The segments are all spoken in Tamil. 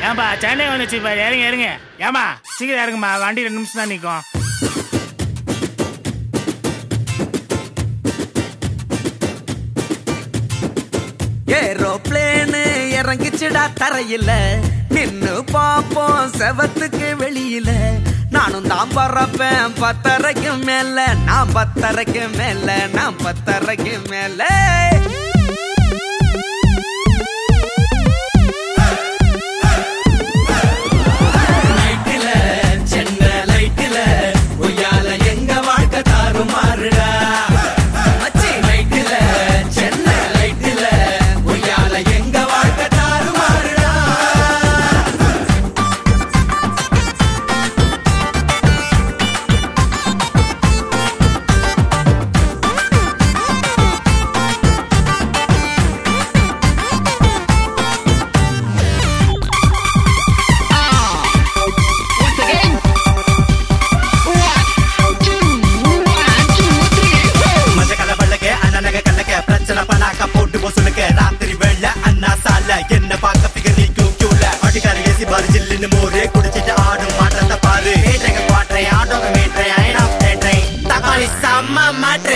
ஏன்பா சென்னை வந்துச்சு பாரு இறங்க இறங்க ஏமா சீக்கிரம் இறங்குமா வண்டி ரெண்டு நிமிஷம் தான் நிற்கும் ஏரோப்ளேனு இறங்கிச்சுடா தரையில நின்னு பாப்போம் செவத்துக்கு வெளியில நானும் தான் பறப்பேன் பத்தரைக்கு மேல நான் பத்தரைக்கு மேல நான் பத்தரைக்கு மேல நைட்டுல சென்னை லைட்டுல உய்யால எங்க வாழ்க்கை தாறுமாறுடா மச்சி நைட்டுல சென்னை லைட்டுல உய்யால எங்க வாழ்க்கை தாறுமாறுடா Once again. One, two, one, two, three, woo! மஞ்ச கல வள்ளக்க அண்ணனக கண்ணக்க பிரச்சனை பண்ணாக்க போட்டு போசுனுக்க ராத்திரி வேளை அண்ணா சால என்ன பார்க்க பிக நீக்கும் கியூல அடிக்கார ஏசி பாரு ஜில்லுன்னு மோரே குடிச்சிட்டு ஆடும் மாற்றத்தை பாரு ஏற்றங்க குவாட்ரை ஆட்டோங்க மீட்ரை ஐனா தேட்ரை தக்காளி செம்ம மாற்று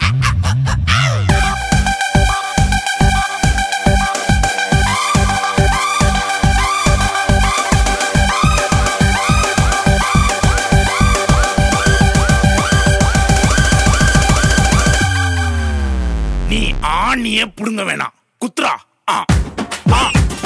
நீ ஆணியே புடுங்க வேணாம் குத்ரா ஆ ஆ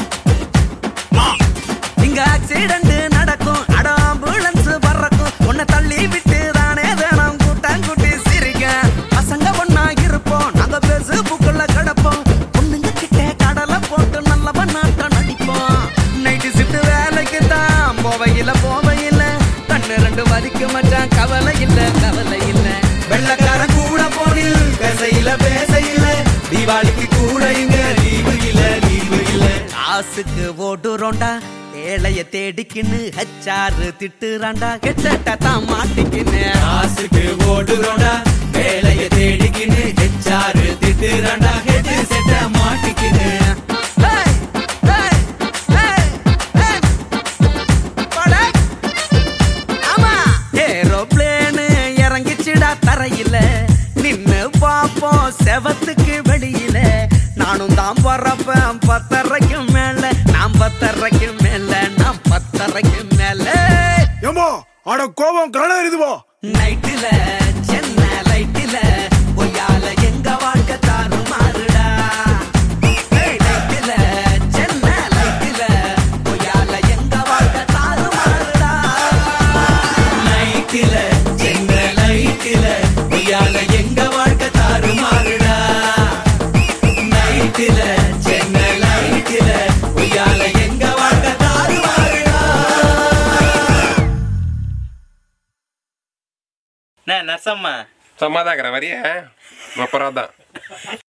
ஆ இங்க ஆக்சிடென்ட் நடக்கும் அட ஆம்புலன்ஸ் பறக்கும் உன்னை தள்ளி விட்டு தானே வேணாம் கூட்டம் கூட்டி சிரிக்க பசங்க ஒண்ணா இருப்போம் நாங்க பேசுபுக்குள்ள கிடப்போம் பொண்ணுங்க கிட்ட கடலை போட்டு நல்ல நாட்டம் நடிப்போம் நைட்டு சிட்டு வேலைக்கு தான் போவையில போவையில கண்ணு ரெண்டு வரிக்கு மச்சான் கவலை இல்ல கவலை இல்ல வெள்ளக்காரன் கூட போனில் பேசையில பேசையில தீபாவளிக்கு கூட இங்க லீவு இல்ல லீவு இல்ல காசுக்கு ஓடுறோண்டா ஏழைய தேடிக்கின்னு ஹச்சாரு திட்டுறாண்டா கெட்ட தான் மாட்டிக்கின்னு காசுக்கு ஓடுறோண்டா வேலைய தேடிக்கின்னு ஹெச்சாரு திட்டுறாண்டா ஹெட் செட்ட மாட்டிக்கின்னு ஹேய், ஹேய், ஹேய், ஹேய். போடா. ஆமா ஏரோப்ளேனு இறங்கிச்சுடா தரையில நின்னு பாப்போம் செவத்துக்கு வெளியில நானும் தான் பறப்பேன் பத்தரைக்கு மேல நான் பத்தரைக்கு மேல நான் பத்தரைக்கு மேல ஏம்போ அட கோபம் கரணம் இருக்குதுவோ நைட்டுல சென்னை லைட்டுல பொய்யால எங்க வாழ்க்கை தாறுமாறுடா ஏய், நைட்டுல சென்னை லைட்டுல பொய்யால எங்க வாழ்க்கை தாறுமாறுடா நைட்டுல சென்னை லைட்டுல பொய்யால எங்க வாழ்க்கை தாறுமாறுடா நைட்டுல சென்னை லைட்டுல பொய்யால எங்க வாழ்க்கை தாறுமாறுடா நர்சம்மா சும்மா தான் இருக்கிறேன் வரியா அப்புறம் தான்